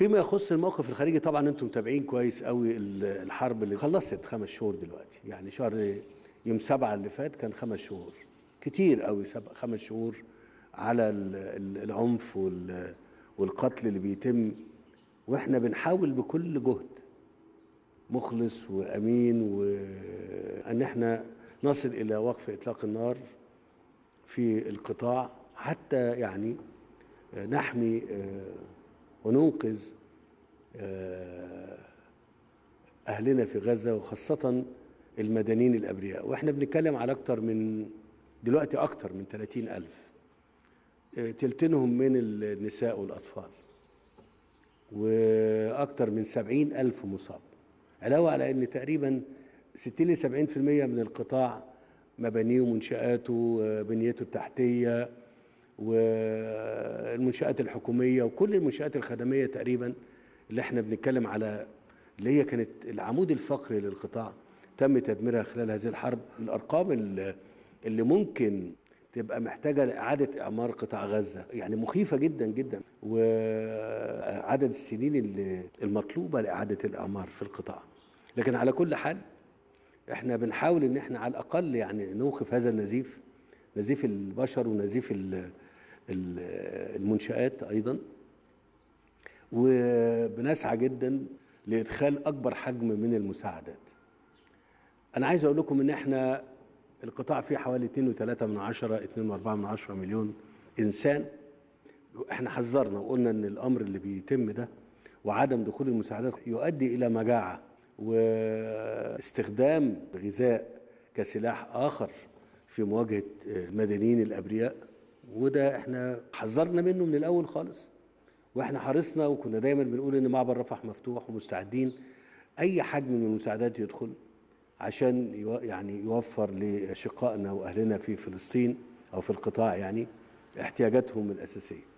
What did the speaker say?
فيما يخص الموقف الخارجي طبعا انتم متابعين كويس قوي ال- الحرب اللي خلصت خمس شهور دلوقتي يعني شهر يوم سبعة اللي فات كان خمس شهور كتير قوي سبع خمس شهور على ال- ال- العنف وال- والقتل اللي بيتم واحنا بنحاول بكل جهد مخلص وامين وان احنا نصل الى وقف اطلاق النار في القطاع حتى يعني آه، نحمي آه، وننقذ آه، أهلنا في غزة وخاصة المدنيين الأبرياء وإحنا بنتكلم على أكتر من دلوقتي أكتر من 30 ألف آه، تلتينهم من النساء والأطفال وأكتر من 70 ألف مصاب علاوة على أن تقريبا 60 ل 70% من القطاع مبانيه ومنشآته آه، بنيته التحتية والمنشآت الحكومية وكل المنشآت الخدمية تقريبا اللي احنا بنتكلم على اللي هي كانت العمود الفقري للقطاع تم تدميرها خلال هذه الحرب الأرقام اللي اللي ممكن تبقى محتاجة لإعادة إعمار قطاع غزة يعني مخيفة جدا جدا وعدد السنين اللي المطلوبة لإعادة الإعمار في القطاع لكن على كل حال احنا بنحاول ان احنا على الاقل يعني نوقف هذا النزيف نزيف البشر ونزيف ال- ال- المنشآت ايضا وبنسعى جدا لادخال اكبر حجم من المساعدات انا عايز اقول لكم ان احنا القطاع فيه حوالي 2.3 من عشرة 2.4 من عشرة مليون انسان احنا حذرنا وقلنا ان الامر اللي بيتم ده وعدم دخول المساعدات يؤدي الى مجاعه واستخدام غذاء كسلاح اخر في مواجهه المدنيين الابرياء وده احنا حذرنا منه من الاول خالص واحنا حرصنا وكنا دايما بنقول ان معبر رفح مفتوح ومستعدين اي حجم من المساعدات يدخل عشان يو- يعني يوفر لشقائنا واهلنا في فلسطين او في القطاع يعني احتياجاتهم الاساسيه